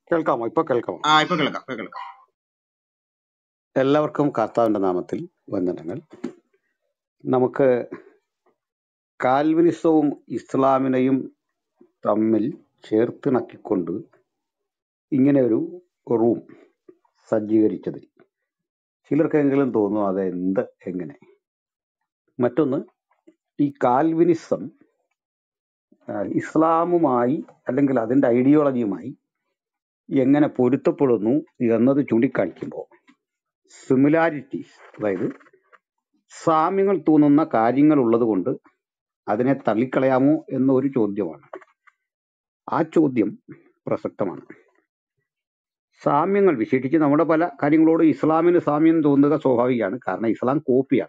കേൾക്കാമോ ഇപ്പൊ കേൾക്കാമോ ആ ഇപ്പൊ കേൾക്കാം ഇപ്പൊ കേൾക്കാം എല്ലാവർക്കും കർത്താവിന്റെ നാമത്തിൽ വന്ദനങ്ങൾ നമുക്ക് കാൽവിനിസവും ഇസ്ലാമിനെയും തമ്മിൽ ചേർത്തിണക്കിക്കൊണ്ട് ഇങ്ങനെ ഒരു റൂം സജ്ജീകരിച്ചതിൽ ചിലർക്കെങ്കിലും തോന്നും അത് എന്ത് എങ്ങനെ മറ്റൊന്ന് ഈ കാൽവിനിസം ആ, ഇസ്ലാമുമായി അല്ലെങ്കിൽ അതിന്റെ ഐഡിയോളജിയുമായി എങ്ങനെ പൊരുത്തപ്പെടുന്നു എന്നത് ചൂണ്ടിക്കാണിക്കുമ്പോൾ സിമിലാരിറ്റീസ് അതായത് സാമ്യങ്ങൾ തോന്നുന്ന കാര്യങ്ങൾ ഉള്ളത് കൊണ്ട് അതിനെ തള്ളിക്കളയാമോ എന്നൊരു ചോദ്യമാണ് ആ ചോദ്യം പ്രസക്തമാണ് സാമ്യങ്ങൾ വിശേഷിച്ച് നമ്മുടെ പല കാര്യങ്ങളോട് ഇസ്ലാമിന് സാമ്യം തോന്നുക സ്വാഭാവികമാണ് കാരണം ഇസ്ലാം കോപ്പിയാണ്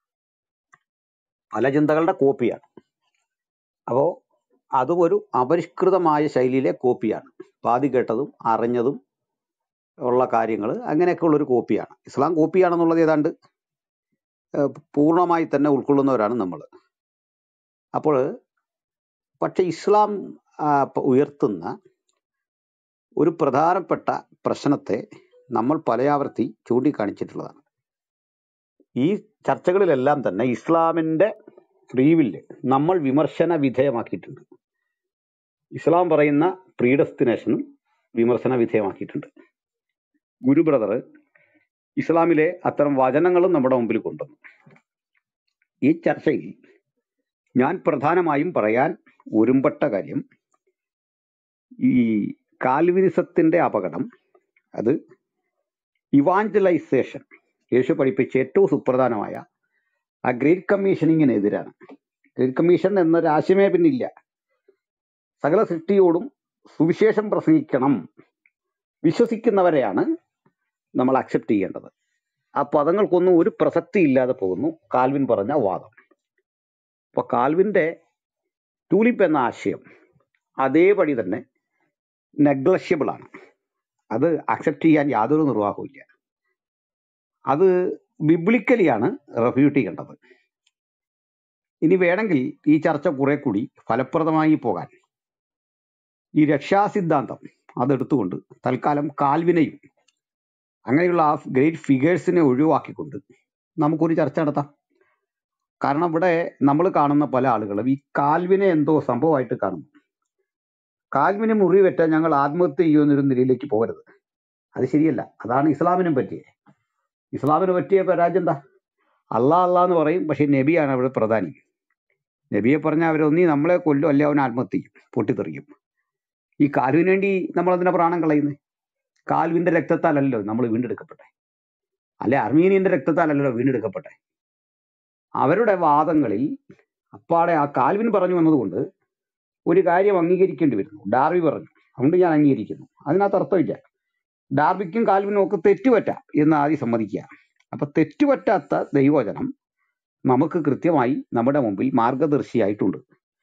പല ചിന്തകളുടെ കോപ്പിയാണ് അപ്പോ അതും ഒരു അപരിഷ്കൃതമായ ശൈലിയിലെ കോപ്പിയാണ് പാതി കേട്ടതും അറിഞ്ഞതും ഉള്ള കാര്യങ്ങൾ അങ്ങനെയൊക്കെ ഉള്ള ഒരു കോപ്പിയാണ് ഇസ്ലാം കോപ്പിയാണെന്നുള്ളത് ഏതാണ്ട് ഏഹ്, പൂർണ്ണമായി തന്നെ ഉൾക്കൊള്ളുന്നവരാണ് നമ്മൾ അപ്പോൾ പക്ഷെ ഇസ്ലാം ആ, പ- ഉയർത്തുന്ന ഒരു പ്രധാനപ്പെട്ട പ്രശ്നത്തെ നമ്മൾ പലയാവർത്തി ചൂണ്ടിക്കാണിച്ചിട്ടുള്ളതാണ് ഈ ചർച്ചകളിലെല്ലാം തന്നെ ഇസ്ലാമിന്റെ ഫ്രീവില്ല് നമ്മൾ വിമർശന വിധേയമാക്കിയിട്ടുണ്ട് ഇസ്ലാം പറയുന്ന പ്രീഡസ്റ്റിനേഷനും വിമർശന വിധേയമാക്കിയിട്ടുണ്ട് ഗുരു ബ്രദർ ഇസ്ലാമിലെ അത്തരം വചനങ്ങളും നമ്മുടെ മുമ്പിൽ കൊണ്ടുവന്നു ഈ ചർച്ചയിൽ ഞാൻ പ്രധാനമായും പറയാൻ ഒരുമ്പെട്ട കാര്യം ഈ കാൽവിനിസത്തിന്റെ അപകടം അത് ഇവാഞ്ചലൈസേഷൻ യേശു പഠിപ്പിച്ച ഏറ്റവും സുപ്രധാനമായ ആ ഗ്രേറ്റ് കമ്മീഷനിങ്ങിനെതിരാണ് ഗ്രേറ്റ് കമ്മീഷൻ എന്നൊരു ആശയമേ പിന്നില്ല സകല സൃഷ്ടിയോടും സുവിശേഷം പ്രസംഗിക്കണം വിശ്വസിക്കുന്നവരെയാണ് നമ്മൾ അക്സെപ്റ്റ് ചെയ്യേണ്ടത് ആ പദങ്ങൾക്കൊന്നും ഒരു പ്രസക്തി ഇല്ലാതെ പോകുന്നു കാൽവിൻ പറഞ്ഞ വാദം അപ്പൊ കാൽവിന്റെ ടൂലിപ്പ് എന്ന ആശയം അതേപടി തന്നെ നെഗ്ലഷ്യബിൾ ആണ് അത് അക്സെപ്റ്റ് ചെയ്യാൻ യാതൊരു നിർവാഹവും ഇല്ല അത് ബിബ്ലിക്കലിയാണ് റെഫ്യൂട്ട് ചെയ്യേണ്ടത് ഇനി വേണമെങ്കിൽ ഈ ചർച്ച കുറെ കൂടി ഫലപ്രദമായി പോകാൻ ഈ രക്ഷാസിദ്ധാന്തം അതെടുത്തുകൊണ്ട് തൽക്കാലം കാൽവിനെയും അങ്ങനെയുള്ള ആ ഗ്രേറ്റ് ഫിഗേഴ്സിനെ ഒഴിവാക്കിക്കൊണ്ട് നമുക്കൊരു ചർച്ച നടത്താം കാരണം ഇവിടെ നമ്മൾ കാണുന്ന പല ആളുകളും ഈ കാൽവിനെ എന്തോ സംഭവമായിട്ട് കാണുന്നു കാൽവിന് മുറിവേറ്റാൽ ഞങ്ങൾ ആത്മഹത്യ ചെയ്യുമെന്നൊരു നിലയിലേക്ക് പോകരുത് അത് ശരിയല്ല അതാണ് ഇസ്ലാമിനും പറ്റിയത് ഇസ്ലാമിന് പറ്റിയ പരാജയം എന്താ അള്ളാ അള്ളാ എന്ന് പറയും പക്ഷെ നബിയാണ് അവിടെ പ്രധാനി നബിയെ പറഞ്ഞാൽ അവരൊന്നീ നമ്മളെ കൊല്ലും അല്ലെ അവൻ ആത്മഹത്യ ചെയ്യും പൊട്ടിത്തെറിക്കും ഈ കാൽവിന് വേണ്ടി നമ്മൾ അതിനെ പ്രാണം കളയുന്നത് കാൽവിന്റെ രക്തത്താലല്ലോ നമ്മൾ വീണ്ടെടുക്കപ്പെട്ടെ അല്ലെ അർമീനിയന്റെ രക്തത്താലല്ലോ വീണ്ടെടുക്കപ്പെട്ടെ അവരുടെ വാദങ്ങളിൽ അപ്പാടെ ആ കാൽവിൻ പറഞ്ഞു വന്നതുകൊണ്ട് ഒരു കാര്യം അംഗീകരിക്കേണ്ടി വരുന്നു ഡാർവി പറഞ്ഞു അതുകൊണ്ട് ഞാൻ അംഗീകരിക്കുന്നു അതിനകത്ത് അർത്ഥമില്ല ഡാർവിക്കും കാൽവിനും ഒക്കെ തെറ്റുപറ്റാം എന്ന് ആദ്യം സമ്മതിക്കുക അപ്പൊ തെറ്റുപറ്റാത്ത ദൈവവചനം നമുക്ക് കൃത്യമായി നമ്മുടെ മുമ്പിൽ മാർഗദർശിയായിട്ടുണ്ട്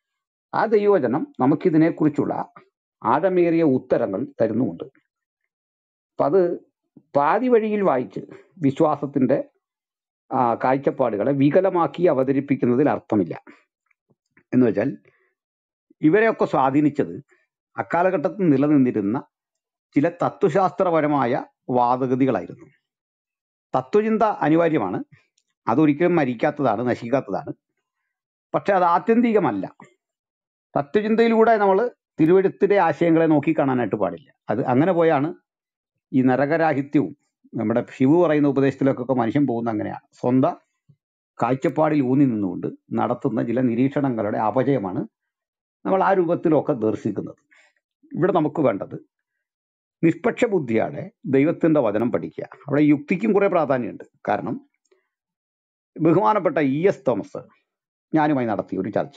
ആ ദൈവവചനം നമുക്കിതിനെക്കുറിച്ചുള്ള ആഴമേറിയ ഉത്തരങ്ങൾ തരുന്നുമുണ്ട് അപ്പൊ അത് പാതി വഴിയിൽ വായിച്ച് വിശ്വാസത്തിന്റെ ആ, കാഴ്ചപ്പാടുകളെ വികലമാക്കി അവതരിപ്പിക്കുന്നതിൽ അർത്ഥമില്ല എന്ന് വെച്ചാൽ ഇവരെയൊക്കെ സ്വാധീനിച്ചത് അക്കാലഘട്ടത്തിൽ നിലനിന്നിരുന്ന ചില തത്വശാസ്ത്രപരമായ വാദഗതികളായിരുന്നു തത്വചിന്ത അനിവാര്യമാണ് അതൊരിക്കലും മരിക്കാത്തതാണ് നശിക്കാത്തതാണ് പക്ഷെ അത് ആത്യന്തികമല്ല തത്വചിന്തയിലൂടെ നമ്മൾ തിരുവഴുത്തിലെ ആശയങ്ങളെ നോക്കിക്കാണാനായിട്ട് പാടില്ല അത് അങ്ങനെ പോയാണ് ഈ നരകരാഹിത്യവും നമ്മുടെ ശിവു പറയുന്ന ഉപദേശത്തിലൊക്കെ മനുഷ്യൻ പോകുന്ന അങ്ങനെയാണ് സ്വന്തം കാഴ്ചപ്പാടിൽ ഊന്നി നിന്നുകൊണ്ട് നടത്തുന്ന ചില നിരീക്ഷണങ്ങളുടെ അപജയമാണ് നമ്മൾ ആ രൂപത്തിലൊക്കെ ദർശിക്കുന്നത് ഇവിടെ നമുക്ക് വേണ്ടത് നിഷ്പക്ഷ ബുദ്ധിയോടെ ദൈവത്തിന്റെ വചനം പഠിക്കുക അവിടെ യുക്തിക്കും കുറെ പ്രാധാന്യമുണ്ട് കാരണം ബഹുമാനപ്പെട്ട ഇ എസ് തോമസ് ഞാനുമായി നടത്തിയ ഒരു ചർച്ച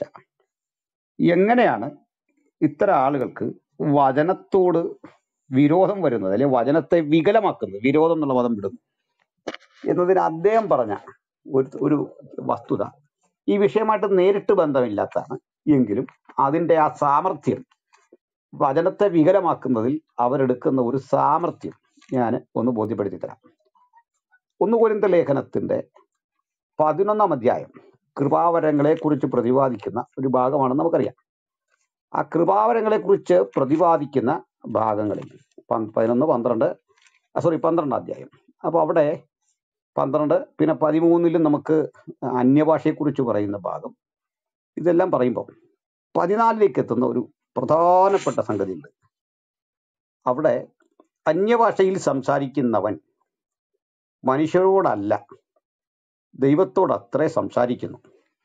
എങ്ങനെയാണ് ഇത്തരം ആളുകൾക്ക് വചനത്തോട് വിരോധം വരുന്നത് അല്ലെങ്കിൽ വചനത്തെ വികലമാക്കുന്നത് വിരോധം എന്നുള്ള പദം വിടുന്നു എന്നതിന് അദ്ദേഹം പറഞ്ഞ ഒരു ഒരു വസ്തുത ഈ വിഷയമായിട്ട് നേരിട്ട് ബന്ധമില്ലാത്തതാണ് എങ്കിലും അതിന്റെ ആ സാമർഥ്യം വചനത്തെ വികലമാക്കുന്നതിൽ അവരെടുക്കുന്ന ഒരു സാമർഥ്യം ഞാൻ ഒന്ന് ബോധ്യപ്പെടുത്തി തരാം ഒന്ന് കുരിന്ത ലേഖനത്തിന്റെ പതിനൊന്നാം അധ്യായം കൃപാവരങ്ങളെ കുറിച്ച് പ്രതിപാദിക്കുന്ന ഒരു ഭാഗമാണെന്ന് നമുക്കറിയാം ആ കൃപാവരങ്ങളെ കുറിച്ച് പ്രതിപാദിക്കുന്ന ഭാഗങ്ങളിൽ പന്ത് പതിനൊന്ന് പന്ത്രണ്ട് സോറി പന്ത്രണ്ടാം അധ്യായം അപ്പോൾ അവിടെ പന്ത്രണ്ട് പിന്നെ പതിമൂന്നിലും നമുക്ക് അന്യഭാഷയെക്കുറിച്ച് പറയുന്ന ഭാഗം ഇതെല്ലാം പറയുമ്പോൾ പതിനാലിലേക്ക് എത്തുന്ന ഒരു പ്രധാനപ്പെട്ട സംഗതിയുണ്ട് അവിടെ അന്യഭാഷയിൽ സംസാരിക്കുന്നവൻ മനുഷ്യരോടല്ല ദൈവത്തോട് അത്രേ സംസാരിക്കുന്നു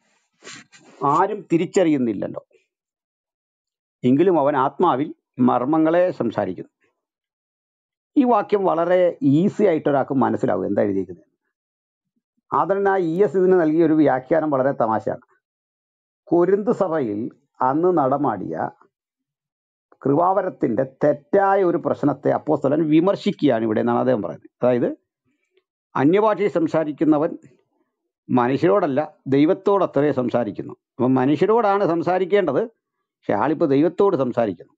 ആരും തിരിച്ചറിയുന്നില്ലല്ലോ എങ്കിലും അവൻ ആത്മാവിൽ മർമ്മങ്ങളെ സംസാരിക്കുന്നു ഈ വാക്യം വളരെ ഈസി ആയിട്ട് ഒരാൾക്ക് മനസ്സിലാവും എന്താ എഴുതിയിരിക്കുന്നത് ആദരന ഇ എസ് ഇതിന് നൽകിയ ഒരു വ്യാഖ്യാനം വളരെ തമാശയാണ് കൊരിന്ത് സഭയിൽ അന്ന് നടമാടിയ കൃപാവരത്തിന്റെ തെറ്റായ ഒരു പ്രശ്നത്തെ അപ്പോസ്തലൻ വിമർശിക്കുകയാണ് ഇവിടെ എന്നാണ് അദ്ദേഹം പറയുന്നത് അതായത് അന്യഭാഷയിൽ സംസാരിക്കുന്നവൻ മനുഷ്യരോടല്ല ദൈവത്തോട് അത്രേ സംസാരിക്കുന്നു അപ്പം മനുഷ്യരോടാണ് സംസാരിക്കേണ്ടത് പക്ഷെ ആളിപ്പോൾ ദൈവത്തോട് സംസാരിക്കുന്നു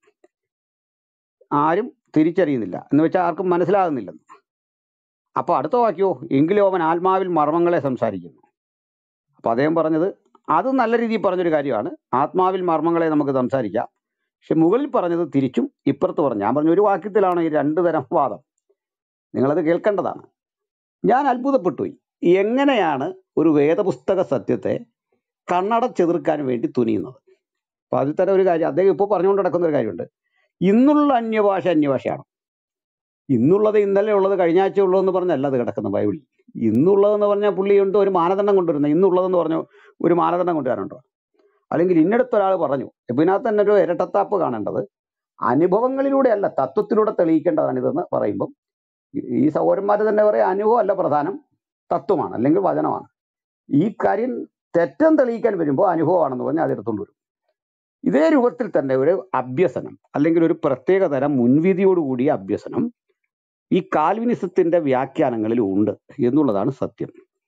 ആരും തിരിച്ചറിയുന്നില്ല എന്ന് വെച്ചാൽ ആർക്കും മനസ്സിലാകുന്നില്ലെന്ന് അപ്പൊ അടുത്ത വാക്യോ എങ്കിലും അവൻ ആത്മാവിൽ മർമ്മങ്ങളെ സംസാരിക്കുന്നു അപ്പൊ അദ്ദേഹം പറഞ്ഞത് അത് നല്ല രീതിയിൽ പറഞ്ഞൊരു കാര്യമാണ് ആത്മാവിൽ മർമ്മങ്ങളെ നമുക്ക് സംസാരിക്കാം പക്ഷെ മുകളിൽ പറഞ്ഞത് തിരിച്ചും ഇപ്പുറത്ത് പറഞ്ഞു ഞാൻ പറഞ്ഞ ഒരു വാക്യത്തിലാണ് ഈ രണ്ട് തരം വാദം നിങ്ങളത് കേൾക്കേണ്ടതാണ് ഞാൻ അത്ഭുതപ്പെട്ടു പോയി എങ്ങനെയാണ് ഒരു വേദപുസ്തക സത്യത്തെ കണ്ണടച്ചെതിർക്കാൻ വേണ്ടി തുനിയുന്നത് അപ്പൊ അതിൽ തന്നെ ഒരു കാര്യം അദ്ദേഹം ഇപ്പോൾ പറഞ്ഞുകൊണ്ട് നടക്കുന്ന ഒരു കാര്യമുണ്ട് ഇന്നുള്ള അന്യഭാഷ അന്യഭാഷയാണ് ഇന്നുള്ളത് ഇന്നലെ ഉള്ളത് കഴിഞ്ഞ ആഴ്ച ഉള്ളതെന്ന് പറഞ്ഞല്ല അത് കിടക്കുന്നത് ബൈബിളിൽ ഇന്നുള്ളതെന്ന് പറഞ്ഞാൽ പുള്ളി ഉണ്ട് ഒരു മാനദണ്ഡം കൊണ്ടുവരുന്നത് ഇന്നുള്ളതെന്ന് പറഞ്ഞു ഒരു മാനദണ്ഡം കൊണ്ടുവരാനുണ്ടോ അല്ലെങ്കിൽ ഇന്നടത്ത് ഒരാൾ പറഞ്ഞു ഇപ്പൊ ഇതിനകത്ത് തന്നെ ഒരു ഇരട്ടത്താപ്പ് കാണേണ്ടത് അനുഭവങ്ങളിലൂടെ അല്ല തത്വത്തിലൂടെ തെളിയിക്കേണ്ടതാണ് ഇതെന്ന് പറയുമ്പം ഈ- ഈ സഹോദരന്മാർ തന്നെ പറയാം അനുഭവം അല്ല പ്രധാനം തത്വമാണ് അല്ലെങ്കിൽ വചനമാണ് ഈ കാര്യം തെറ്റം തെളിയിക്കാൻ വരുമ്പോൾ അനുഭവമാണെന്ന് പറഞ്ഞ് അതെടുത്തുകൊണ്ട് വരും ഇതേ രൂപത്തിൽ തന്നെ ഒരു അഭ്യസനം അല്ലെങ്കിൽ ഒരു പ്രത്യേക തരം മുൻവിധിയോടുകൂടിയ അഭ്യസനം ഈ കാൽവിനിസത്തിന്റെ വ്യാഖ്യാനങ്ങളിൽ ഉണ്ട് എന്നുള്ളതാണ് സത്യം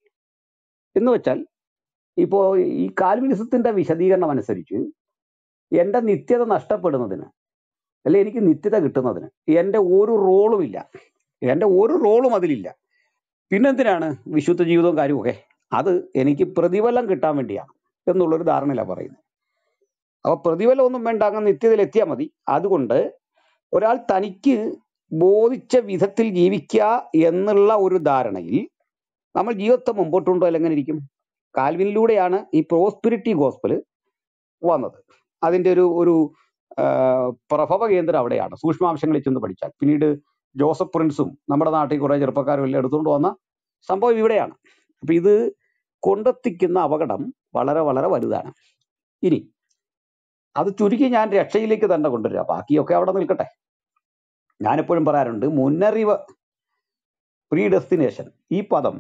എന്ന് വെച്ചാൽ ഇപ്പോ ഈ കാൽവിനിസത്തിന്റെ വിശദീകരണം അനുസരിച്ച് എന്റെ നിത്യത നഷ്ടപ്പെടുന്നതിന് അല്ലെ എനിക്ക് നിത്യത കിട്ടുന്നതിന് എന്റെ ഒരു റോളും ഇല്ല എന്റെ ഒരു റോളും അതിലില്ല പിന്നെന്തിനാണ് വിശുദ്ധ ജീവിതവും കാര്യമൊക്കെ അത് എനിക്ക് പ്രതിഫലം കിട്ടാൻ വേണ്ടിയാണ് എന്നുള്ളൊരു ധാരണയിലാണ് പറയുന്നത് അപ്പൊ പ്രതിഫലം ഒന്നും വേണ്ട അങ്ങ് നിത്യതയിൽ എത്തിയാൽ മതി അതുകൊണ്ട് ഒരാൾ തനിക്ക് ബോധിച്ച വിധത്തിൽ ജീവിക്കുക എന്നുള്ള ഒരു ധാരണയിൽ നമ്മൾ ജീവിതത്തെ മുമ്പോട്ട് കൊണ്ടുപോയാൽ എങ്ങനെ ഇരിക്കും കാൽവിനിലൂടെയാണ് ഈ പ്രോസ്പിരിറ്റി ഗോസ്പല് വന്നത് അതിന്റെ ഒരു ഒരു ആ, പ്രഭവ കേന്ദ്രം അവിടെയാണ് സൂക്ഷ്മാംശങ്ങളിൽ ചെന്ന് പഠിച്ചാൽ പിന്നീട് ജോസഫ് പ്രിൻസും നമ്മുടെ നാട്ടിൽ കുറെ ചെറുപ്പക്കാരും എല്ലാം എടുത്തുകൊണ്ട് വന്ന സംഭവം ഇവിടെയാണ് അപ്പൊ ഇത് കൊണ്ടെത്തിക്കുന്ന അപകടം വളരെ വളരെ വലുതാണ് ഇനി അത് ചുരുക്കി ഞാൻ രക്ഷയിലേക്ക് തന്നെ കൊണ്ടുവരിക ബാക്കിയൊക്കെ അവിടെ നിൽക്കട്ടെ ഞാനെപ്പോഴും പറയാറുണ്ട് മുന്നറിവ് പ്രീ ഡെസ്റ്റിനേഷൻ ഈ പദം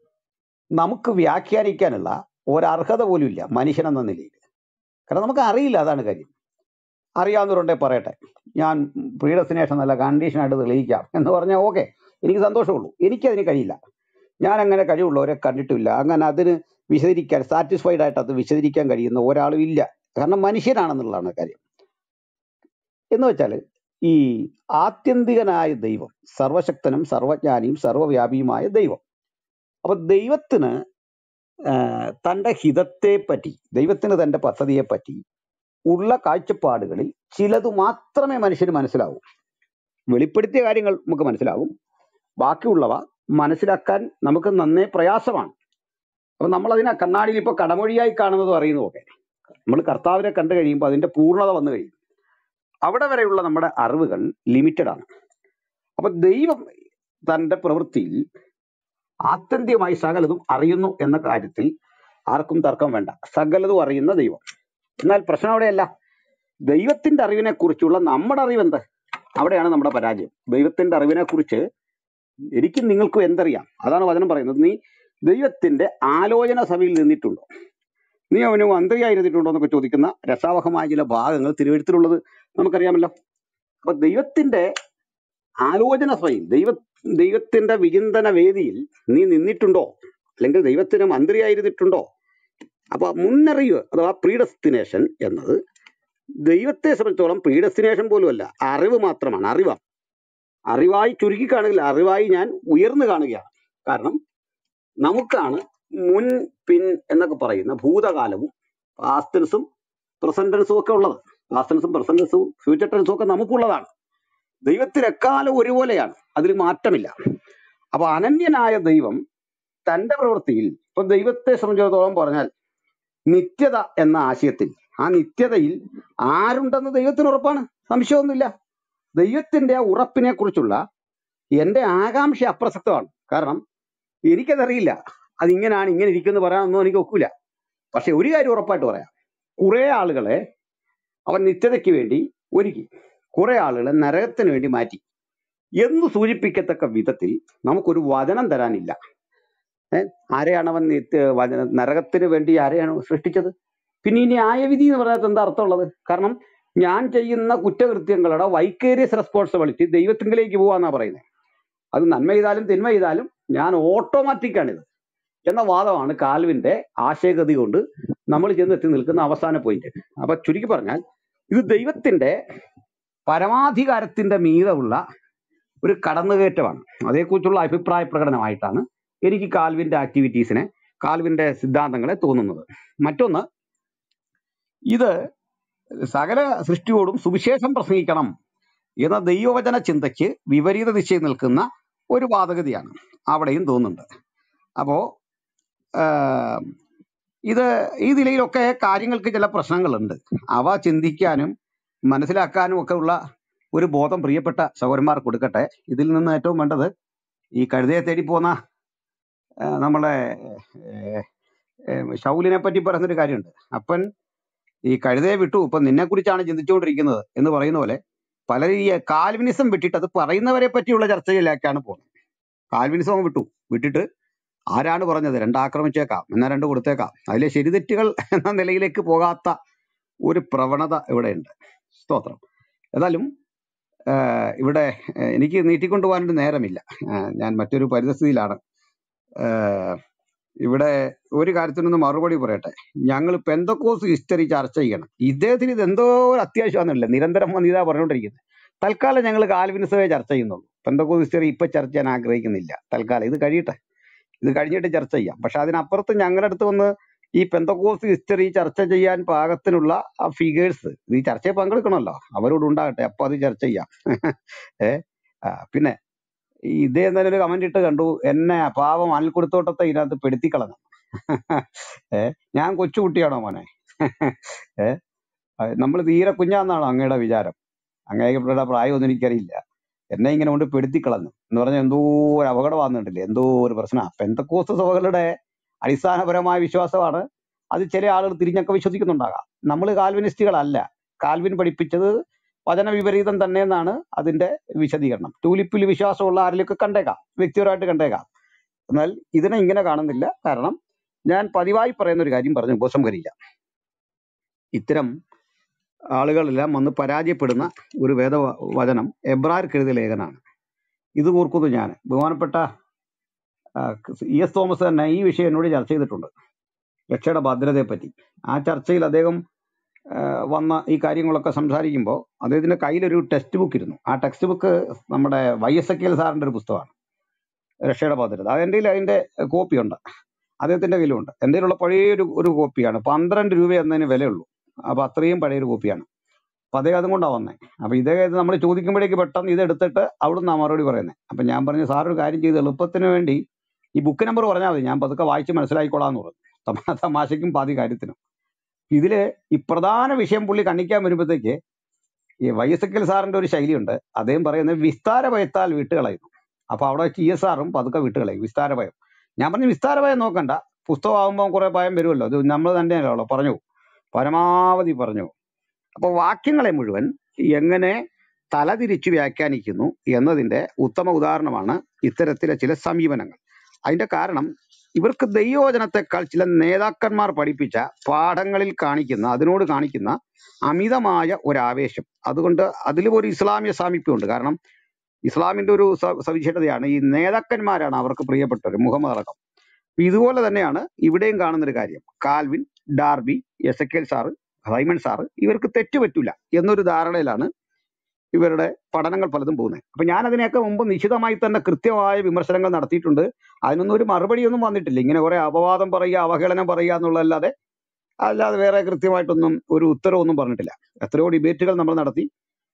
നമുക്ക് വ്യാഖ്യാനിക്കാനുള്ള ഒരർഹത പോലും ഇല്ല മനുഷ്യൻ എന്ന നിലയിൽ കാരണം നമുക്ക് അറിയില്ല അതാണ് കാര്യം അറിയാവുന്നവരുണ്ടെ പറയട്ടെ ഞാൻ പ്രീ ഡെസ്റ്റിനേഷൻ നല്ല കണ്ടീഷനായിട്ട് തെളിയിക്കാം എന്ന് പറഞ്ഞാൽ ഓക്കെ എനിക്ക് സന്തോഷമുള്ളൂ എനിക്കതിന് കഴിയില്ല ഞാൻ അങ്ങനെ കഴിവുള്ളവരെ കണ്ടിട്ടില്ല അങ്ങനെ അതിന് വിശദീകരിക്കാൻ സാറ്റിസ്ഫൈഡ് ആയിട്ട് അത് വിശദീകരിക്കാൻ കഴിയുന്ന ഒരാളും ഇല്ല കാരണം മനുഷ്യനാണെന്നുള്ളതാണ് കാര്യം എന്ന് വെച്ചാൽ ഈ ആത്യന്തികനായ ദൈവം സർവശക്തനും സർവജ്ഞാനിയും സർവവ്യാപിയുമായ ദൈവം അപ്പൊ ദൈവത്തിന് ആ, തന്റെ ഹിതത്തെ പറ്റി ദൈവത്തിന് തന്റെ പദ്ധതിയെ പറ്റി ഉള്ള കാഴ്ചപ്പാടുകളിൽ ചിലത് മാത്രമേ മനുഷ്യന് മനസ്സിലാവൂ വെളിപ്പെടുത്തിയ കാര്യങ്ങൾ നമുക്ക് മനസ്സിലാവും ബാക്കിയുള്ളവ മനസ്സിലാക്കാൻ നമുക്ക് നന്നേ പ്രയാസമാണ് അപ്പൊ നമ്മൾ അതിനെ കണ്ണാടിയിൽ ഇപ്പൊ കടമൊഴിയായി കാണുന്നതും അറിയുന്നതും ഒക്കെ നമ്മൾ കർത്താവിനെ കണ്ടു കഴിയുമ്പോൾ അതിന്റെ പൂർണ്ണത വന്നു കഴിയും അവിടെ വരെയുള്ള നമ്മുടെ അറിവുകൾ ലിമിറ്റഡ് ആണ് അപ്പൊ ദൈവം തന്റെ പ്രവൃത്തിയിൽ ആത്യന്തികമായി സകലതും അറിയുന്നു എന്ന കാര്യത്തിൽ ആർക്കും തർക്കം വേണ്ട സകലതും അറിയുന്ന ദൈവം എന്നാൽ പ്രശ്നം അവിടെയല്ല ദൈവത്തിന്റെ അറിവിനെ കുറിച്ചുള്ള നമ്മുടെ അറിവ് എന്ത് അവിടെയാണ് നമ്മുടെ പരാജയം ദൈവത്തിന്റെ അറിവിനെ കുറിച്ച് എനിക്കും നിങ്ങൾക്കും എന്തറിയാം അതാണ് വചനം പറയുന്നത് നീ ദൈവത്തിന്റെ ആലോചന സഭയിൽ നിന്നിട്ടുണ്ടോ നീ അവന് മന്ത്രിയായിരുന്നിട്ടുണ്ടോ എന്നൊക്കെ ചോദിക്കുന്ന രസാവഹമായ ചില ഭാഗങ്ങൾ തിരുവഴുത്തിലുള്ളത് നമുക്കറിയാമല്ലോ അപ്പൊ ദൈവത്തിന്റെ ആലോചന സഭയിൽ ദൈവ ദൈവത്തിന്റെ വിചിന്തന വേദിയിൽ നീ നിന്നിട്ടുണ്ടോ അല്ലെങ്കിൽ ദൈവത്തിന് മന്ത്രിയായിരുന്നിട്ടുണ്ടോ അപ്പൊ മുന്നറിവ് അഥവാ പ്രീഡസ്റ്റിനേഷൻ എന്നത് ദൈവത്തെ സംബന്ധിച്ചോളം പ്രീഡസ്റ്റിനേഷൻ പോലുമല്ല അറിവ് മാത്രമാണ് അറിവാണ് അറിവായി ചുരുക്കി കാണുകയില്ല അറിവായി ഞാൻ ഉയർന്നു കാണുകയാണ് കാരണം നമുക്കാണ് മുൻ പിൻ എന്നൊക്കെ പറയുന്ന ഭൂതകാലവും പാസ്റ്റ് ടെൻസും പ്രസന്റ് ടെൻസും ഒക്കെ ഉള്ളത് പാസ്റ്റ് ടെൻസും പ്രസന്റ് ടെൻസും ഫ്യൂച്ചർ ടെൻസും ഒക്കെ നമുക്കുള്ളതാണ് ദൈവത്തിന് എക്കാലം ഒരുപോലെയാണ് അതിൽ മാറ്റമില്ല അപ്പൊ അനന്യനായ ദൈവം തന്റെ പ്രവൃത്തിയിൽ ഇപ്പൊ ദൈവത്തെ സംബന്ധിച്ചിടത്തോളം പറഞ്ഞാൽ നിത്യത എന്ന ആശയത്തിൽ ആ നിത്യതയിൽ ആരുണ്ടെന്ന് ദൈവത്തിന് ഉറപ്പാണ് സംശയമൊന്നുമില്ല ദൈവത്തിന്റെ ആ ഉറപ്പിനെ കുറിച്ചുള്ള എന്റെ ആകാംക്ഷ അപ്രസക്തമാണ് കാരണം എനിക്കതറിയില്ല അതിങ്ങനെയാണ് ഇങ്ങനെ ഇരിക്കുമെന്ന് പറയാനൊന്നും എനിക്ക് ഒക്കില്ല പക്ഷെ ഒരു കാര്യം ഉറപ്പായിട്ട് പറയാം കുറെ ആളുകളെ അവൻ നിത്യതയ്ക്ക് വേണ്ടി ഒരുക്കി കുറെ ആളുകളെ നരകത്തിന് വേണ്ടി മാറ്റി എന്ന് സൂചിപ്പിക്കത്തക്ക വിധത്തിൽ നമുക്കൊരു വചനം തരാനില്ല ഏഹ് ആരെയാണ് അവൻ നിത്യ വചന നരകത്തിന് വേണ്ടി ആരെയാണ് സൃഷ്ടിച്ചത് പിന്നെ ഈ ന്യായവിധി എന്ന് പറഞ്ഞാൽ എന്താ അർത്ഥമുള്ളത് കാരണം ഞാൻ ചെയ്യുന്ന കുറ്റകൃത്യങ്ങളുടെ വൈക്കേരിയസ് റെസ്പോൺസിബിലിറ്റി ദൈവത്തിങ്കിലേക്ക് പോവാന്നാ പറയുന്നത് അത് നന്മ ചെയ്താലും തിന്മ ചെയ്താലും ഞാൻ ഓട്ടോമാറ്റിക്കാണിത് എന്ന വാദമാണ് കാൽവിന്റെ ആശയഗതി കൊണ്ട് നമ്മൾ ചെന്നെത്തി നിൽക്കുന്ന അവസാന പോയിന്റ് അപ്പൊ ചുരുക്കി പറഞ്ഞാൽ ഇത് ദൈവത്തിന്റെ പരമാധികാരത്തിന്റെ മീതമുള്ള ഒരു കടന്നുകയറ്റമാണ് അതേക്കുറിച്ചുള്ള അഭിപ്രായ പ്രകടനമായിട്ടാണ് എനിക്ക് കാൽവിന്റെ ആക്ടിവിറ്റീസിനെ കാൽവിന്റെ സിദ്ധാന്തങ്ങളെ തോന്നുന്നത് മറ്റൊന്ന് ഇത് സകല സൃഷ്ടിയോടും സുവിശേഷം പ്രസംഗിക്കണം എന്ന ദൈവവചന ചിന്തയ്ക്ക് വിപരീത ദിശയിൽ നിൽക്കുന്ന ഒരു വാദഗതിയാണ് അവിടെയും തോന്നുന്നുണ്ട് അപ്പോ ആഹ്, ഇത് ഈ നിലയിലൊക്കെ കാര്യങ്ങൾക്ക് ചില പ്രശ്നങ്ങളുണ്ട് അവ ചിന്തിക്കാനും മനസ്സിലാക്കാനും ഒക്കെ ഉള്ള ഒരു ബോധം പ്രിയപ്പെട്ട സഹോദരന്മാർ കൊടുക്കട്ടെ ഇതിൽ നിന്ന് ഏറ്റവും വേണ്ടത് ഈ കഴുതയെ തേടി പോന്ന ആ, നമ്മളെ ഏഹ്, ഏഹ്, ശൗലിനെ പറ്റി പറയുന്നൊരു കാര്യമുണ്ട് അപ്പൻ ഈ കഴുതയെ വിട്ടു ഇപ്പൊ നിന്നെ കുറിച്ചാണ് ചിന്തിച്ചുകൊണ്ടിരിക്കുന്നത് എന്ന് പറയുന്ന പോലെ പലരും ഈ കാൽവിനിസം വിട്ടിട്ട് അത് പറയുന്നവരെ പറ്റിയുള്ള ചർച്ചയിലേക്കാണ് പോകുന്നത് കാൽവിനിസം അങ്ങ് വിട്ടു വിട്ടിട്ട് ആരാണ് പറഞ്ഞത് രണ്ടാക്രമിച്ചേക്കാം എന്നാ രണ്ട് കൊടുത്തേക്കാം അതിലെ ശരിതെറ്റുകൾ എന്ന നിലയിലേക്ക് പോകാത്ത ഒരു പ്രവണത ഇവിടെയുണ്ട് സ്തോത്രം ഏതായാലും ആഹ് ഇവിടെ ആഹ് എനിക്ക് നീട്ടിക്കൊണ്ടുപോകാനൊരു നേരമില്ല ആഹ് ഞാൻ മറ്റൊരു പരിതസ്ഥിതിയിലാണ് ആഹ് ഇവിടെ ഒരു കാര്യത്തിനൊന്ന് മറുപടി പറയട്ടെ ഞങ്ങൾ പെന്തക്കോസ് ഹിസ്റ്ററി ചർച്ച ചെയ്യണം ഇദ്ദേഹത്തിന് ഇത് എന്തോ ഒരു അത്യാവശ്യമാണെന്നില്ല നിരന്തരം വന്ന് ഇതാ പറഞ്ഞുകൊണ്ടിരിക്കുന്നത് തൽക്കാലം ഞങ്ങൾ കാൽവിനിസമേ ചർച്ച ചെയ്യുന്നുള്ളൂ പെന്തക്കോസ് ഹിസ്റ്ററി ഇപ്പൊ ചർച്ച ചെയ്യാൻ ആഗ്രഹിക്കുന്നില്ല തൽക്കാലം ഇത് കഴിയട്ടെ ഇത് കഴിഞ്ഞിട്ട് ചർച്ച ചെയ്യാം പക്ഷെ അതിനപ്പുറത്ത് ഞങ്ങളുടെ അടുത്ത് വന്ന് ഈ പെന്തക്കോസ് ഹിസ്റ്ററി ചർച്ച ചെയ്യാൻ പാകത്തിനുള്ള ആ ഫിഗേഴ്സ് ഈ ചർച്ചയിൽ പങ്കെടുക്കണമല്ലോ അവരോട് ഉണ്ടാകട്ടെ അപ്പൊ അത് ചർച്ച ചെയ്യാം ഏ ആ, പിന്നെ ഈ ഇദ്ദേഹം തന്നെ ഒരു കമന്റ് ഇട്ട് കണ്ടു എന്നെ പാവം അൽക്കുടുത്തോട്ടത്തെ ഇതിനകത്ത് പെടുത്തി കളഞ്ഞു ഏ ഞാൻ കൊച്ചുകുട്ടിയാണോ മോനെ ഏ നമ്മൾ തീരെ കുഞ്ഞാന്നാണോ അങ്ങയുടെ വിചാരം അങ്ങയുടെ പ്രായമൊന്നും എനിക്കറിയില്ല എന്നെ ഇങ്ങനെ കൊണ്ട് പെടുത്തി കളഞ്ഞു എന്ന് പറഞ്ഞാൽ എന്തോ ഒരു അപകടം വന്നിട്ടില്ലേ എന്തോ ഒരു പ്രശ്നം പെന്തക്കോസ്ത് സഭകളുടെ അടിസ്ഥാനപരമായ വിശ്വാസമാണ് അത് ചില ആളുകൾ തിരിഞ്ഞൊക്കെ വിശ്വസിക്കുന്നുണ്ടാകാം നമ്മൾ കാൽവിനിസ്റ്റുകളല്ല കാൽവിൻ പഠിപ്പിച്ചത് വചന വിപരീതം തന്നെ എന്നാണ് അതിന്റെ വിശദീകരണം ടൂലിപ്പിൽ വിശ്വാസമുള്ള ആരിലൊക്കെ കണ്ടേക്കാം വ്യക്തിപരമായിട്ട് കണ്ടേക്കാം എന്നാൽ ഇതിനെ ഇങ്ങനെ കാണുന്നില്ല കാരണം ഞാൻ പതിവായി പറയുന്ന ഒരു കാര്യം പറഞ്ഞു ഉപസംഹരിക്കാം ഇത്തരം ആളുകളെല്ലാം വന്ന് പരാജയപ്പെടുന്ന ഒരു വേദ വചനം എബ്രാർക്ക് എഴുതിയ ലേഖനാണ് ഇത് ഓർക്കുന്നു ഞാൻ ബഹുമാനപ്പെട്ട ആ, ഇ എസ് തോമസ് തന്നെ ഈ വിഷയം എന്നോട് ചർച്ച ചെയ്തിട്ടുണ്ട് രക്ഷയുടെ ഭദ്രതയെ പറ്റി ആ ചർച്ചയിൽ അദ്ദേഹം ആ, വന്ന ഈ കാര്യങ്ങളൊക്കെ സംസാരിക്കുമ്പോൾ അദ്ദേഹത്തിന്റെ കയ്യിലൊരു ടെക്സ്റ്റ് ബുക്ക് ഇരുന്നു ആ ടെക്സ്റ്റ് ബുക്ക് നമ്മുടെ വൈ എസ് എ സാറിന്റെ ഒരു പുസ്തകമാണ് രക്ഷയുടെ ഭദ്രത അത് എൻ്റെ കയ്യിൽ അതിന്റെ കോപ്പി ഉണ്ട് അദ്ദേഹത്തിന്റെ കയ്യിലുണ്ട് എൻ്റെ കയ്യിലുള്ള പഴയ ഒരു ഒരു കോപ്പിയാണ് പന്ത്രണ്ട് രൂപ എന്നതിന് വിലയുള്ളൂ അപ്പൊ അത്രയും പഴയൊരു കോപ്പിയാണ് അപ്പൊ അദ്ദേഹം അതും കൊണ്ടാണ് വന്നത് അപ്പൊ ഇതേ നമ്മൾ ചോദിക്കുമ്പോഴേക്ക് പെട്ടെന്ന് ഇത് എടുത്തിട്ട് അവിടുന്ന് മറുപടി പറയുന്നത് അപ്പൊ ഞാൻ പറഞ്ഞു സാർ ഒരു കാര്യം ചെയ്ത് എളുപ്പത്തിന് വേണ്ടി ഈ ബുക്ക് നമ്പർ പറഞ്ഞാൽ മതി ഞാൻ പതുക്കെ വായിച്ച് മനസ്സിലാക്കിക്കോളാന്ന് പറഞ്ഞു തമാ- തമാശയ്ക്കും പാതി കാര്യത്തിനും ഇതില് ഈ പ്രധാന വിഷയം പുള്ളി കണ്ണിക്കാൻ വരുമ്പോഴത്തേക്ക് ഈ വൈ എസ് എൽ സാറിന്റെ ഒരു ശൈലിയുണ്ട് അദ്ദേഹം പറയുന്നത് വിസ്താര ഭയത്താൽ വിട്ടുകളയുന്നു അപ്പൊ അവിടെ വെച്ച് ഇ എസ് ആറും പതുക്കെ വിട്ടുകളയും വിസ്താര ഭയം ഞാൻ പറഞ്ഞു വിസ്താര ഭയം നോക്കണ്ട പുസ്തകമാകുമ്പോൾ കുറെ ഭയം വരുമല്ലോ അത് നമ്മൾ തന്നെയല്ലോ പറഞ്ഞു പരമാവധി പറഞ്ഞു അപ്പൊ വാക്യങ്ങളെ മുഴുവൻ എങ്ങനെ തലതിരിച്ചു വ്യാഖ്യാനിക്കുന്നു എന്നതിന്റെ ഉത്തമ ഉദാഹരണമാണ് ഇത്തരത്തിലെ ചില സമീപനങ്ങൾ അതിന്റെ കാരണം ഇവർക്ക് ദൈവവചനത്തെക്കാൾ ചില നേതാക്കന്മാർ പഠിപ്പിച്ച പാഠങ്ങളിൽ കാണിക്കുന്ന അതിനോട് കാണിക്കുന്ന അമിതമായ ഒരു ആവേശം അതുകൊണ്ട് അതിലും ഒരു ഇസ്ലാമിക സാമീപ്യമുണ്ട് കാരണം ഇസ്ലാമിന്റെ ഒരു സ- സവിശേഷതയാണ് ഈ നേതാക്കന്മാരാണ് അവർക്ക് പ്രിയപ്പെട്ടവർ മുഹമ്മദ് അടക്കം അപ്പൊ ഇതുപോലെ തന്നെയാണ് ഇവിടെയും കാണുന്ന ഒരു കാര്യം Calvin Darby Ezekiel sir Raimon sir ഇവർക്ക് തെറ്റുപറ്റൂല എന്നൊരു ധാരണയിലാണ് ഇവരുടെ പഠനങ്ങൾ പലതും പോകുന്നത് അപ്പൊ ഞാൻ അതിനെയൊക്കെ മുമ്പ് നിശിതമായി തന്നെ കൃത്യമായ വിമർശനങ്ങൾ നടത്തിയിട്ടുണ്ട് അതിനൊന്നും ഒരു മറുപടിയൊന്നും വന്നിട്ടില്ല ഇങ്ങനെ കുറെ അപവാദം പറയുക അവഹേളനം പറയുക എന്നുള്ളതല്ലാതെ അല്ലാതെ വേറെ കൃത്യമായിട്ടൊന്നും ഒരു ഉത്തരവൊന്നും പറഞ്ഞിട്ടില്ല എത്രയോ ഡിബേറ്റുകൾ നമ്മൾ നടത്തി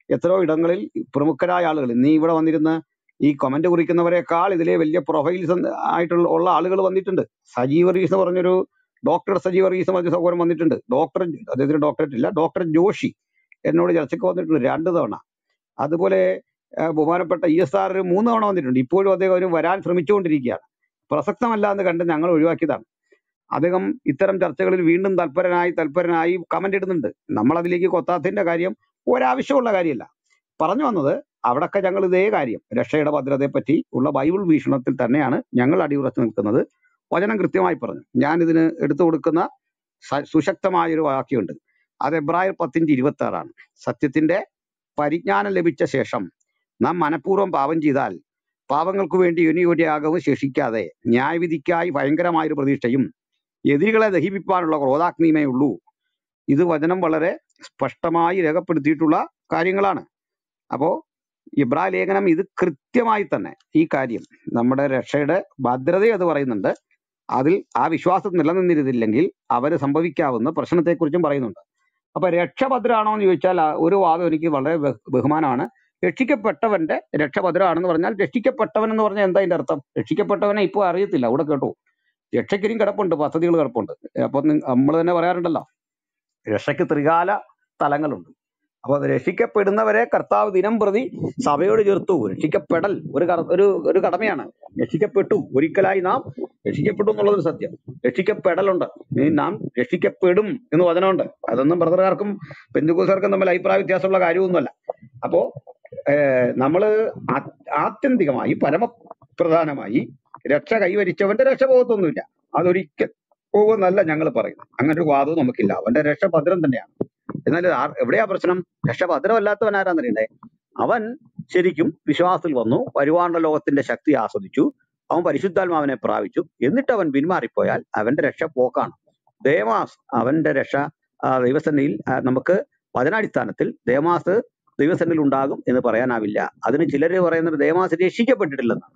എത്രയോ ഇടങ്ങളിൽ പ്രമുഖരായ ആളുകൾ നീ ഇവിടെ വന്നിരുന്ന് ഈ കമന്റ് കുറിക്കുന്നവരെക്കാൾ ഇതിലെ വലിയ പ്രൊഫൈൽസ് ആയിട്ടുള്ള ഉള്ള ആളുകൾ വന്നിട്ടുണ്ട് സജീവ് വർഗീസ് എന്ന് പറഞ്ഞൊരു ഡോക്ടർ സജീവ് വർഗീസ് എന്ന് പറഞ്ഞ സഹോദരൻ വന്നിട്ടുണ്ട് ഡോക്ടർ അദ്ദേഹത്തിന് ഡോക്ടറേറ്റ് ഇല്ല ഡോക്ടർ ജോഷി എന്നോട് ചർച്ചയ്ക്ക് വന്നിട്ടുണ്ട് രണ്ട് തവണ അതുപോലെ ആ, ബഹുമാനപ്പെട്ട ഇ എസ് ആർ മൂന്ന് തവണ വന്നിട്ടുണ്ട് ഇപ്പോഴും അദ്ദേഹം ഒരു വരാൻ ശ്രമിച്ചുകൊണ്ടിരിക്കുകയാണ് പ്രസക്തമല്ല എന്ന് കണ്ട് ഞങ്ങൾ ഒഴിവാക്കിയതാണ് അദ്ദേഹം ഇത്തരം ചർച്ചകളിൽ വീണ്ടും തൽപരനായി തൽപരനായി കമന്റ് ഇടുന്നുണ്ട് നമ്മൾ അതിലേക്ക് കൊത്താത്തതിന്റെ കാര്യം ഒരാവശ്യമുള്ള കാര്യമല്ല പറഞ്ഞു വന്നത് അവിടൊക്കെ ഞങ്ങൾ ഇതേ കാര്യം രക്ഷയുടെ ഭദ്രതയെ പറ്റി ഉള്ള ബൈബിൾ വീക്ഷണത്തിൽ തന്നെയാണ് ഞങ്ങൾ അടിയുറച്ചു നിൽക്കുന്നത് വചനം കൃത്യമായി പറഞ്ഞു ഞാൻ ഇതിന് എടുത്തു കൊടുക്കുന്ന സ- സുശക്തമായ ഒരു വാക്യമുണ്ട് അത് എബ്രായർ പത്തിന്റെ ഇരുപത്തി ആറാണ് സത്യത്തിന്റെ പരിജ്ഞാനം ലഭിച്ച ശേഷം നാം മനഃപൂർവ്വം പാപം ചെയ്താൽ പാപങ്ങൾക്ക് വേണ്ടി ഇനി ഒരു യാഗവും ശേഷിക്കാതെ ന്യായവിധിക്കായി ഭയങ്കരമായൊരു പ്രതീക്ഷയും എതിരികളെ ദഹിപ്പിക്കാനുള്ള ക്രോധാഗ്നിയുമേ ഉള്ളൂ ഇത് വചനം വളരെ സ്പഷ്ടമായി രേഖപ്പെടുത്തിയിട്ടുള്ള കാര്യങ്ങളാണ് അപ്പോ ഇബ്രാ ലേഖനം ഇത് കൃത്യമായി തന്നെ ഈ കാര്യം നമ്മുടെ രക്ഷയുടെ ഭദ്രത അത് പറയുന്നുണ്ട് അതിൽ ആ വിശ്വാസം നിലനിന്നിരുന്നില്ലെങ്കിൽ അവര് സംഭവിക്കാവുന്ന പ്രശ്നത്തെക്കുറിച്ചും പറയുന്നുണ്ട് അപ്പൊ രക്ഷ ഭദ്രാണോ എന്ന് ചോദിച്ചാൽ ആ ഒരു വാദം എനിക്ക് വളരെ ബഹു- ബഹുമാനമാണ് രക്ഷിക്കപ്പെട്ടവന്റെ രക്ഷ ഭദ്രമാണെന്ന് പറഞ്ഞാൽ രക്ഷിക്കപ്പെട്ടവൻ എന്ന് പറഞ്ഞാൽ എന്താ അതിന്റെ അർത്ഥം രക്ഷിക്കപ്പെട്ടവനെ ഇപ്പോൾ അറിയത്തില്ല അവിടെ കേട്ടു രക്ഷയ്ക്കിനും കിടപ്പുണ്ട് പദ്ധതികൾ കിടപ്പുണ്ട് അപ്പൊ നമ്മൾ തന്നെ പറയാറുണ്ടല്ലോ രക്ഷയ്ക്ക് ത്രികാല തലങ്ങളുണ്ട് അപ്പൊ അത് രക്ഷിക്കപ്പെടുന്നവരെ കർത്താവ് ദിനം പ്രതി സഭയോട് ചേർത്തു രക്ഷിക്കപ്പെടൽ ഒരു കർ- ഒരു ഒരു കടമയാണ് രക്ഷിക്കപ്പെട്ടു ഒരിക്കലായി നാം രക്ഷിക്കപ്പെട്ടു എന്നുള്ളതൊരു സത്യം രക്ഷിക്കപ്പെടലുണ്ട് ഇനി നാം രക്ഷിക്കപ്പെടും എന്ന് വചനമുണ്ട് അതൊന്നും ബ്രദറുകാർക്കും പെന്തുകൂസാർക്കും തമ്മിൽ അഭിപ്രായ വ്യത്യാസമുള്ള കാര്യമൊന്നുമല്ല അപ്പോ ഏഹ്, നമ്മള് ആ- ആത്യന്തികമായി പരമപ്രധാനമായി രക്ഷ കൈവരിച്ചവന്റെ രക്ഷ പോകത്തൊന്നുമില്ല അതൊരിക്കൽ പോകുന്നല്ല ഞങ്ങൾ പറയുന്നത് അങ്ങനെ ഒരു വാദവും നമുക്കില്ല അവന്റെ രക്ഷ ഭദ്രം തന്നെയാണ് എന്നാൽ ആർ- എവിടെയാ പ്രശ്നം രക്ഷ ഭദ്രമല്ലാത്തവൻ ആരാന്നറിയണ്ടേ അവൻ ശരിക്കും വിശ്വാസത്തിൽ വന്നു വരുവാനുള്ള ലോകത്തിന്റെ ശക്തി ആസ്വദിച്ചു അവൻ പരിശുദ്ധാത്മാവിനെ പ്രാപിച്ചു എന്നിട്ട് അവൻ പിന്മാറിപ്പോയാൽ അവന്റെ രക്ഷ പോക്കാണ് ദേമാസ് അവന്റെ രക്ഷ ആ, ദൈവസന്നിധിയിൽ ആ, നമുക്ക് വചനാടിസ്ഥാനത്തിൽ ദേമാസ് ദൈവസന്നിധിയിൽ ഉണ്ടാകും എന്ന് പറയാനാവില്ല അതിന് ചിലര് പറയുന്നത് ദേമാസ് രക്ഷിക്കപ്പെട്ടിട്ടില്ലെന്നാണ്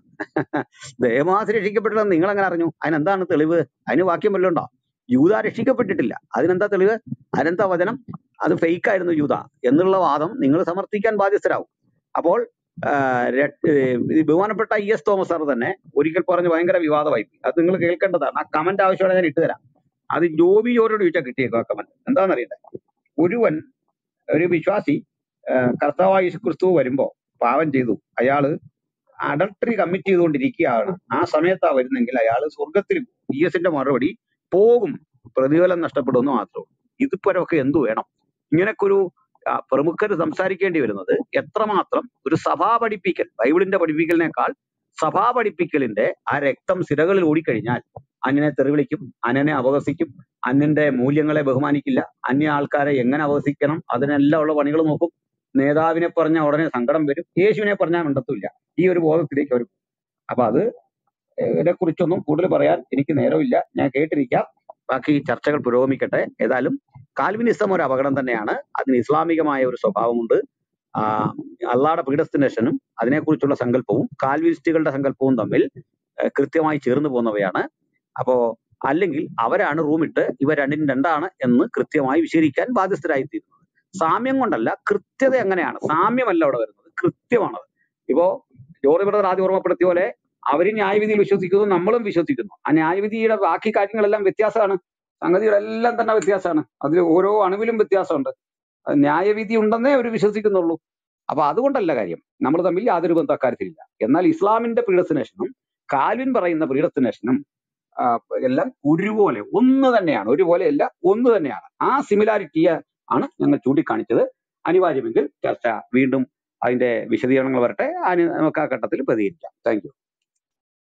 ദേമാസ് രക്ഷിക്കപ്പെട്ടില്ലെന്ന് നിങ്ങൾ എങ്ങനെ അറിഞ്ഞു അതിനെന്താണ് തെളിവ് അതിന് വാക്യം വല്ലതും ഉണ്ടോ യൂത രക്ഷിക്കപ്പെട്ടിട്ടില്ല അതിനെന്താ തെളിവ് അതിനെന്താ വചനം അത് ഫേക്ക് ആയിരുന്നു യൂത എന്നുള്ള വാദം നിങ്ങൾ സമർത്ഥിക്കാൻ ബാധ്യസ്ഥരാകും അപ്പോൾ ആ, ര- ഏർ ഈ ബഹുമാനപ്പെട്ട ഇ എസ് തോമസ് സാർ തന്നെ ഒരിക്കൽ പറഞ്ഞ് ഭയങ്കര വിവാദമായി പോയി. അത് നിങ്ങൾ കേൾക്കേണ്ടതാണ് ആ കമന്റ് ആവശ്യമാണ് ഞാൻ ഇട്ടുതരാം അത് ജോബി ജോരോട് ചോദിച്ചാൽ കിട്ടിയേക്കും ആ കമന്റ് എന്താണെന്നറിയണ്ടേ ഒരുവൻ ഒരു വിശ്വാസി ആ, കർത്താവായ യേശു ക്രിസ്തു വരുമ്പോ പാപം ചെയ്തു അയാള് അഡൾട്ടറി കമ്മിറ്റ് ചെയ്തുകൊണ്ടിരിക്കുകയാണ് ആ സമയത്താ വരുന്നെങ്കിൽ അയാൾ സ്വർഗത്തിൽ ഇ എസിന്റെ മറുപടി പോകും പ്രതിഫലം നഷ്ടപ്പെടുമെന്ന് മാത്രമേ ഉള്ളൂ ഇതിപ്പോഴൊക്കെ എന്തു വേണം ഇങ്ങനൊക്കെ ഒരു പ്രമുഖർ സംസാരിക്കേണ്ടി വരുന്നത് എത്രമാത്രം ഒരു സഭാ പഠിപ്പിക്കൽ ബൈബിളിന്റെ പഠിപ്പിക്കലിനേക്കാൾ സഭാ പഠിപ്പിക്കലിന്റെ ആ രക്തം സിരകളിൽ ഓടിക്കഴിഞ്ഞാൽ അന്യനെ തെറിവിളിക്കും അന്യനെ അപഹസിക്കും അന്യന്റെ മൂല്യങ്ങളെ ബഹുമാനിക്കില്ല അന്യ ആൾക്കാരെ എങ്ങനെ അപഹസിക്കണം അതിനെല്ലാം ഉള്ള പണികൾ നോക്കും നേതാവിനെ പറഞ്ഞാൽ ഉടനെ സങ്കടം വരും യേശുവിനെ പറഞ്ഞാൽ മിണ്ടത്തില്ല ഈ ഒരു ബോധത്തിലേക്ക് അവർ അപ്പൊ അത് ഇതിനെ കുറിച്ചൊന്നും കൂടുതൽ പറയാൻ എനിക്ക് നേരമില്ല ഞാൻ കേട്ടിരിക്കാം ബാക്കി ചർച്ചകൾ പുരോഗമിക്കട്ടെ ഏതായാലും കാൽവിനിസം ഒരു അപകടം തന്നെയാണ് അതിന് ഇസ്ലാമികമായ ഒരു സ്വഭാവമുണ്ട് ആ, അള്ളാഹുടെ പ്രീഡസ്റ്റിനേഷനും അതിനെക്കുറിച്ചുള്ള സങ്കല്പവും കാൽവിനിസ്റ്റുകളുടെ സങ്കല്പവും തമ്മിൽ ഏഹ്, കൃത്യമായി ചേർന്ന് പോകുന്നവയാണ് അപ്പോ അല്ലെങ്കിൽ അവരാണ് റൂമിട്ട് ഇവ രണ്ടിനും രണ്ടാണ് എന്ന് കൃത്യമായി വിശദീകരിക്കാൻ ബാധ്യസ്ഥരായിത്തീരുന്നത് സാമ്യം കൊണ്ടല്ല കൃത്യത എങ്ങനെയാണ് സാമ്യമല്ല അവിടെ വരുന്നത് കൃത്യമാണത് ഇപ്പോ ജോറി ബ്രദർ ആദ്യം ഓർമ്മപ്പെടുത്തിയ പോലെ അവര് ന്യായവിധിയിൽ വിശ്വസിക്കുന്നു നമ്മളും വിശ്വസിക്കുന്നു ആ ന്യായവിധിയുടെ ബാക്കി കാര്യങ്ങളെല്ലാം വ്യത്യാസമാണ് സംഗതികളെല്ലാം തന്നെ വ്യത്യാസമാണ് അതിൽ ഓരോ അണുവിലും വ്യത്യാസമുണ്ട് അത് ന്യായവിധി ഉണ്ടെന്നേ അവർ വിശ്വസിക്കുന്നുള്ളൂ അപ്പൊ അതുകൊണ്ടല്ല കാര്യം നമ്മൾ തമ്മിൽ യാതൊരു ബന്ധ അക്കാര്യത്തിലില്ല എന്നാൽ ഇസ്ലാമിന്റെ പ്രീഡസ്റ്റിനേഷനും കാൽവിൻ പറയുന്ന പ്രീഡസ്റ്റിനേഷനും എല്ലാം ഒരുപോലെ ഒന്ന് തന്നെയാണ് ഒരുപോലെ അല്ല ഒന്ന് തന്നെയാണ് ആ സിമിലാരിറ്റിയെ ആണ് ഞങ്ങൾ ചൂണ്ടിക്കാണിച്ചത് അനിവാര്യമെങ്കിൽ ചർച്ച വീണ്ടും അതിന്റെ വിശദീകരണങ്ങൾ വരട്ടെ അതിന് നമുക്ക് ആ ഘട്ടത്തിൽ പ്രതികരിക്കാം താങ്ക് യു